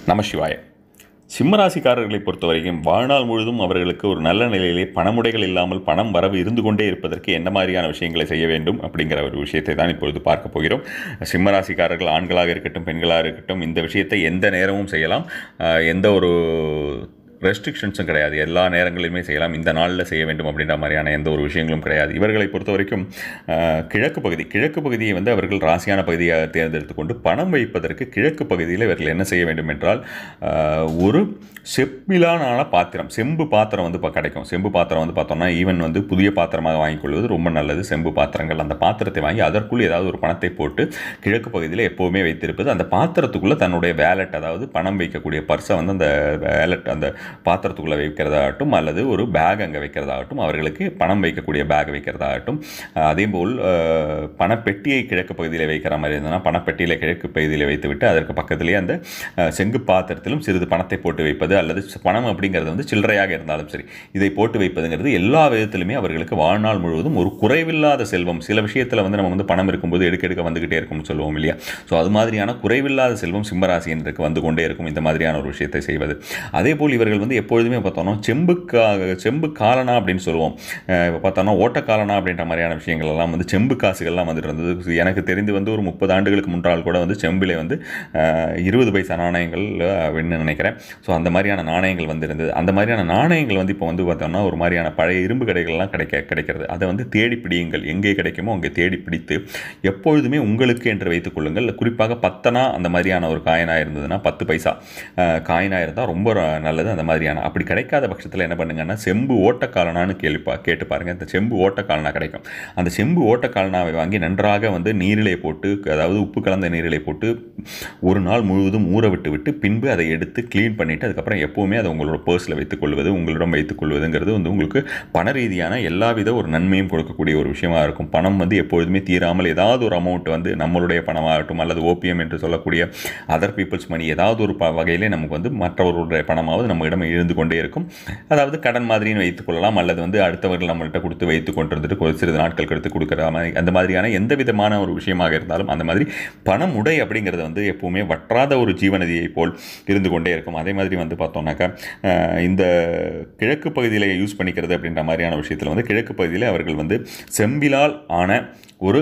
நமசிவாய சிம்மராசிக்காரர்களை பொறுத்தவரைக்கும் வாழ்நாள் முழுதும் அவர்களுக்கு ஒரு நல்ல நிலையிலே பணமுடைகள் இல்லாமல் பணம் வரவு இருந்து கொண்டே இருப்பதற்கு என்ன மாதிரியான விஷயங்களை செய்ய வேண்டும் அப்படிங்கிற ஒரு விஷயத்தை தான் இப்பொழுது பார்க்க போகிறோம் சிம்மராசிக்காரர்கள் ஆண்களாக இருக்கட்டும் பெண்களாக இருக்கட்டும் இந்த விஷயத்தை எந்த நேரமும் செய்யலாம் அஹ், எந்த ஒரு ரெஸ்ட்ரிக்ஷன்ஸும் கிடையாது எல்லா நேரங்களிலுமே செய்யலாம் இந்த நாளில் செய்ய வேண்டும் அப்படின்ற மாதிரியான எந்த ஒரு விஷயங்களும் கிடையாது இவர்களை பொறுத்த வரைக்கும் அஹ், கிழக்கு பகுதி கிழக்கு பகுதியை வந்து அவர்கள் ராசியான பகுதியாக தேர்ந்தெடுத்து கொண்டு பணம் வைப்பதற்கு கிழக்கு பகுதியில் இவர்கள் என்ன செய்ய வேண்டும் என்றால் அஹ், ஒரு செப்பிலான பாத்திரம் செம்பு பாத்திரம் வந்து இப்போ கிடைக்கும் செம்பு பாத்திரம் வந்து பார்த்தோம்னா ஈவன் வந்து புதிய பாத்திரமாக வாங்கிக் கொள்வது ரொம்ப நல்லது செம்பு பாத்திரங்கள் அந்த பாத்திரத்தை வாங்கி அதற்குள் ஏதாவது ஒரு பணத்தை போட்டு கிழக்கு பகுதியில் எப்போவுமே வைத்திருப்பது அந்த பாத்திரத்துக்குள்ளே தன்னுடைய வேலட் அதாவது பணம் வைக்கக்கூடிய பர்ஸை வந்து அந்த வேலட் அந்த பாத்திரத்துக்குள்ளே வைக்கிறதாகட்டும் அல்லது ஒரு பேக் அங்கே வைக்கிறதாகட்டும் அவர்களுக்கு பணம் வைக்கக்கூடிய பேக் வைக்கிறதாகட்டும் அஹ், அதேபோல் அஹ், பணப்பெட்டியை கிழக்கு பகுதியில் வைக்கிற மாதிரி இருந்ததுன்னா பணப்பெட்டியில் கிழக்கு பகுதியில் வைத்துவிட்டு அதற்கு பக்கத்திலேயே அந்த அஹ், செங்கு பாத்திரத்திலும் சிறிது பணத்தை போட்டு வைப்பது அல்லது சி- பணம் அப்படிங்கிறது வந்து சில்லறையாக இருந்தாலும் சரி இதை போட்டு வைப்பதுங்கிறது எல்லா விதத்திலுமே அவர்களுக்கு வாழ்நாள் முழுவதும் ஒரு குறைவில்லாத செல்வம் சில விஷயத்தில் வந்து நம்ம வந்து பணம் இருக்கும்போது எடுக்க எடுக்க வந்துக்கிட்டே இருக்கும்னு சொல்லுவோம் இல்லையா ஸோ அது மாதிரியான குறைவில்லாத செல்வம் சிம்மராசியினருக்கு வந்து கொண்டே இருக்கும் இந்த மாதிரியான ஒரு விஷயத்தை செய்வது அதே போல் இவர்கள் வந்து எப்பொழுதுமே பார்த்தோம்னா செம்பு கா செம்பு காலனா அப்படின்னு சொல்லுவோம் அஹ் இப்போ பார்த்தோம்னா ஓட்டக்காலனா அப்படின்ற மாதிரியான விஷயங்கள் எல்லாம் வந்து செம்பு காசுகள்லாம் வந்துட்டு இருந்தது எனக்கு தெரிந்து வந்து ஒரு முப்பது ஆண்டுகளுக்கு முன்னால் கூட வந்து செம்பிலே வந்து அஹ், இருபது பைசா நாணயங்கள் அஹ், அப்படின்னு நினைக்கிறேன் ஸோ அந்த மாதிரியான நாணயங்கள் வந்து இருந்தது அந்த மாதிரியான நாணயங்கள் வந்து இப்போ வந்து பார்த்தோம்னா ஒரு மாதிரியான பழைய இரும்பு கடைகள்லாம் கிடைக்க கிடைக்கிறது அதை வந்து தேடி பிடியுங்கள் எங்கே கிடைக்குமோ அங்கே தேடி பிடித்து எப்பொழுதுமே உங்களுக்கு என்று வைத்துக் கொள்ளுங்கள் குறிப்பாக பத்தனா அந்த மாதிரியான ஒரு காயினாக இருந்ததுன்னா பத்து பைசா காயினாக இருந்தால் ரொம்ப ர- நல்லது அந்த மாதிரியான அப்படி கிடைக்காத பட்சத்தில் என்ன பண்ணுங்கன்னா செம்பு ஓட்டக்காலனான்னு கேள்விப்பா கேட்டு பாருங்கள் இந்த செம்பு ஓட்டக்காலனா கிடைக்கும் அந்த செம்பு ஓட்டக்காலனாவை வாங்கி நன்றாக வந்து நீரிலே போட்டு அதாவது உப்பு கலந்த நீரிலே போட்டு ஒரு நாள் முழுவதும் ஊற விட்டு விட்டு பின்பு அதை எடுத்து க்ளீன் பண்ணிவிட்டு அதுக்கப்புறம் எப்போவுமே அதை உங்களோட பர்ஸில் வைத்துக்கொள்வது உங்களிடம் வைத்துக்கொள்வதுங்கிறது வந்து உங்களுக்கு பண ரீதியான எல்லாவித ஒரு நன்மையும் கொடுக்கக்கூடிய ஒரு விஷயமா இருக்கும் பணம் வந்து எப்பொழுதுமே தீராமல் ஏதாவது ஒரு அமௌண்ட் வந்து நம்மளுடைய பணமாகட்டும் அல்லது ஓபிஎம் என்று சொல்லக்கூடிய அதர் பீப்புள்ஸ் மணி ஏதாவது ஒரு ப வகையிலே நமக்கு வந்து மற்றவர்களுடைய பணமாவது நம்மிடம் இருந்து கொண்டே இருக்கும் அதாவது கடன் மாதிரின்னு வைத்துக்கொள்ளலாம் அல்லது வந்து அடுத்தவர்கள் நம்மள்கிட்ட கொடுத்து வைத்து கொண்டிருந்துட்டு ஒரு சிறிது நாட்கள் கழித்து கொடுக்குற மாதிரி அந்த மாதிரியான எந்த விதமான ஒரு விஷயமாக இருந்தாலும் அந்த மாதிரி பணம் உடை அப்படிங்கிறது வந்து எப்பவுமே வற்றாத ஒரு ஜீவநதியை போல் இருந்து கொண்டே இருக்கும் அதே மாதிரி வந்து பார்த்தோம்னாக்கா அஹ், இந்த கிழக்கு பகுதியில் யூஸ் பண்ணிக்கிறது அப்படின்ற மாதிரியான விஷயத்தில் வந்து கிழக்கு பகுதியில் அவர்கள் வந்து செம்பிலால் ஆன ஒரு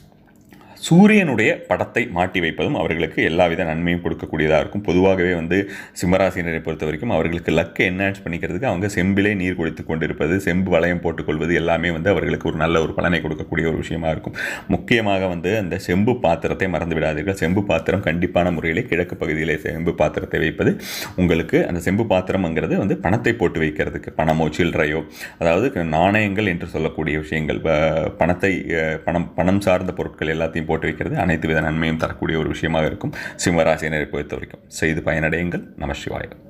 சூரியனுடைய படத்தை மாட்டி வைப்பதும் அவர்களுக்கு எல்லாவித நன்மையும் கொடுக்கக்கூடியதாக இருக்கும் பொதுவாகவே வந்து சிம்மராசினரை பொறுத்த வரைக்கும் அவர்களுக்கு லக்கை என்ஹான்ஸ் பண்ணிக்கிறதுக்கு அவங்க செம்பிலே நீர் குடித்து கொண்டிருப்பது செம்பு வளையம் போட்டுக்கொள்வது எல்லாமே வந்து அவர்களுக்கு ஒரு நல்ல ஒரு பலனை கொடுக்கக்கூடிய ஒரு விஷயமா இருக்கும் முக்கியமாக வந்து அந்த செம்பு பாத்திரத்தை மறந்து விடாதீர்கள் செம்பு பாத்திரம் கண்டிப்பான முறையிலே கிழக்கு பகுதியிலே செம்பு பாத்திரத்தை வைப்பது உங்களுக்கு அந்த செம்பு பாத்திரம்ங்கிறது வந்து பணத்தை போட்டு வைக்கிறதுக்கு பணமோ சில்லறையோ அதாவது நாணயங்கள் என்று சொல்லக்கூடிய விஷயங்கள் ப- பணத்தை அஹ், பணம் பணம் சார்ந்த பொருட்கள் எல்லாத்தையும் போட்டு வைக்கிறது அனைத்து வித நன்மையும் தரக்கூடிய ஒரு விஷயமாக இருக்கும் சிம்மராசினரை பொறுத்த வரைக்கும் செய்து பயனடையுங்கள் நம சிவாயம்